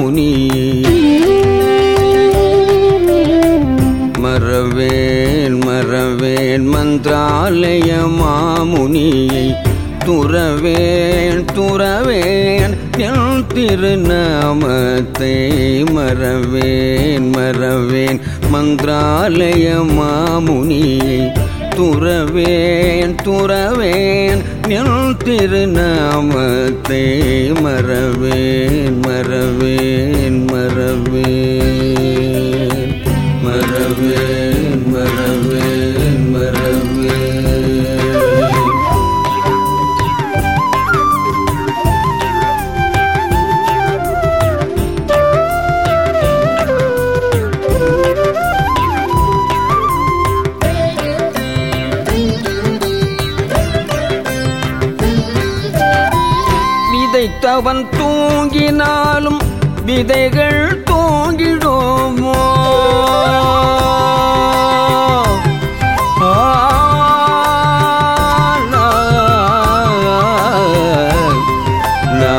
மாமுனியை மறவேன் மறவேன் மந்திராலய மாமுனியை துறவேன் துறவேன் என் திருநாமத்தை மறவேன் மறவேன் மந்திராலய மாமுனியை துறவேன் துறவேன் என் திருநாமத்தை மறவேன் மறவேன் மறவேன் மறவேன் மறவேன் மறவேன் விதைத்தவன் தூங்கினாலும் விதைகள் தூங்கிடுமோ ஆ, லா, லா.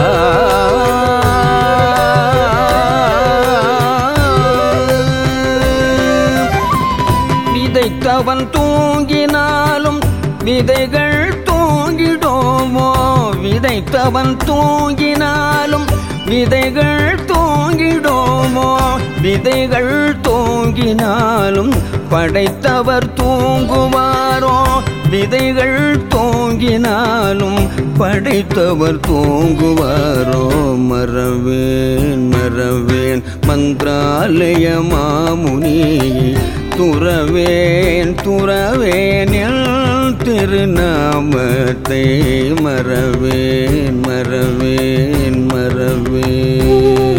விதைத்தவன் தூங்கினாலும் விதைகள் தூங்கிடுமோ விதைத்தவன் தூங்கினாலும் விதைகள் தூங்கிடுமோ விதைகள் தூங்கினாலும் படைத்தவர் தூங்குவாரோ விதைகள் தூங்கினாலும் படைத்தவர் தூங்குவாரோ மறவேன் மறவேன் மந்திராலய மாமுனியை துறவேன் துறவேன் என் திருநாமத்தை மறவேன் மறவேன் மறவேன்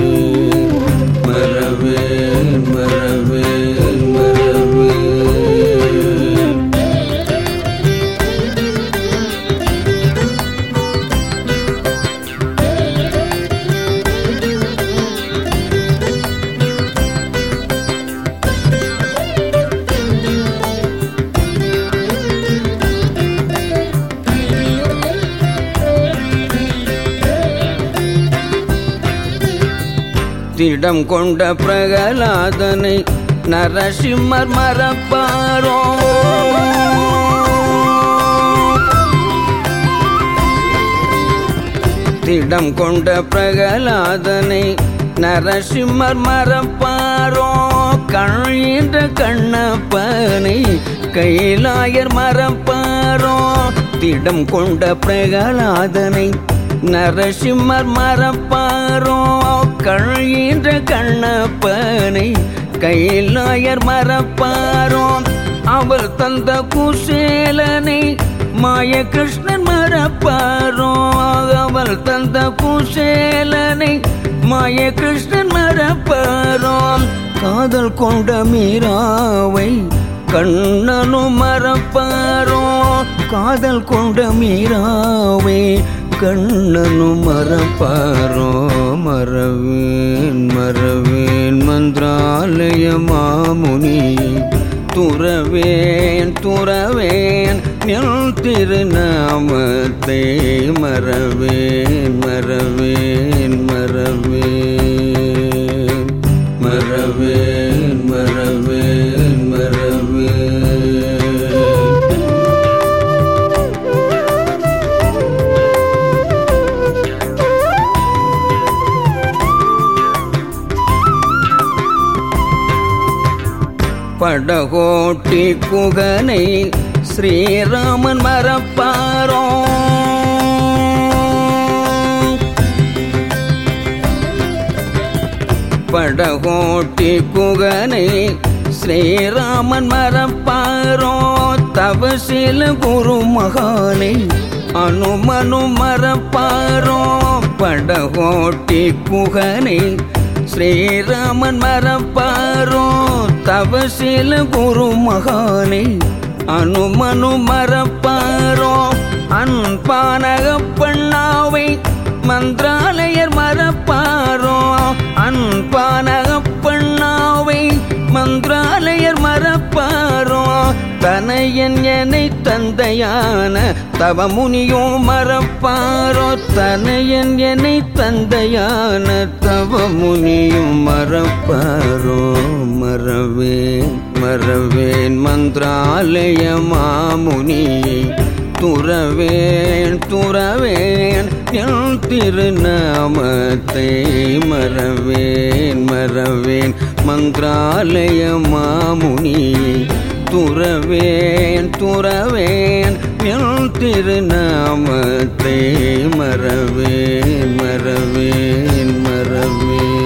மறவேன் மறவேன் மறவேன் திடம் கொண்ட பிரகலாதனை நரசிம்மர் மறப்பாரோ திடம் கொண்ட பிரகலாதனை நரசிம்மர் மறப்பாரோ கழின்ற கண்ணப்பனை கைலாயர் மறப்பாரோ திடம் கொண்ட பிரகலாதனை நரசிம்மர் மறப்பாரோ கழின்ற கண்ணப்பனை கைலாயர் மறப்பாரோ அவர் தந்த குசேலனை மாய கிருஷ்ணன் மறப்பாரோ அவள் தந்த குசேலனை மாய கிருஷ்ணன் மறப்பாரோ காதல் கொண்ட மீராவை கண்ணனும் மறப்பாரோ காதல் கொண்ட மீராவை கண்ணனும் மறப்பாரோ மறவேன் மறவேன் மந்திராலய மாமுனியை துறவேன் துறவேன் என் திருநாமத்தை மறவேன் மறவேன் மறவேன் மறவேன் மறவேன் மறவேன் படகோட்டி குகனை ஸ்ரீராமன் மறப்பாரோ படகோட்டி குகனை ஸ்ரீராமன் மறப்பாரோ தவசில குரு மகானை அனுமனு மறப்பாரோ படகோட்டி குகனை ஸ்ரீராமன் மறப்பாரோ தவசில குரு மகானை அனுமனு மறப்பாரோ அன்பானக பண்ணாவை மந்திராலயர் மறப்பாரோ அன்பானக பண்ணாவை மந்திராலயர் மறப்பாரோ தனை தனையன் என்னை தந்தையான தவமுனியும் மறப்பாரோ தனையன் என்னை தந்தையான தவமுனியும் மறப்பாரோ மறவேன் மறவேன் மந்திராலய மாமுனியை துறவேன் துறவேன் என் திருநாமத்தை மறவேன் மறவேன் மந்திராலய மாமுனியை துறவேன் துறவேன் என் திருநாமத்தை மறவேன் மறவேன் மறவேன்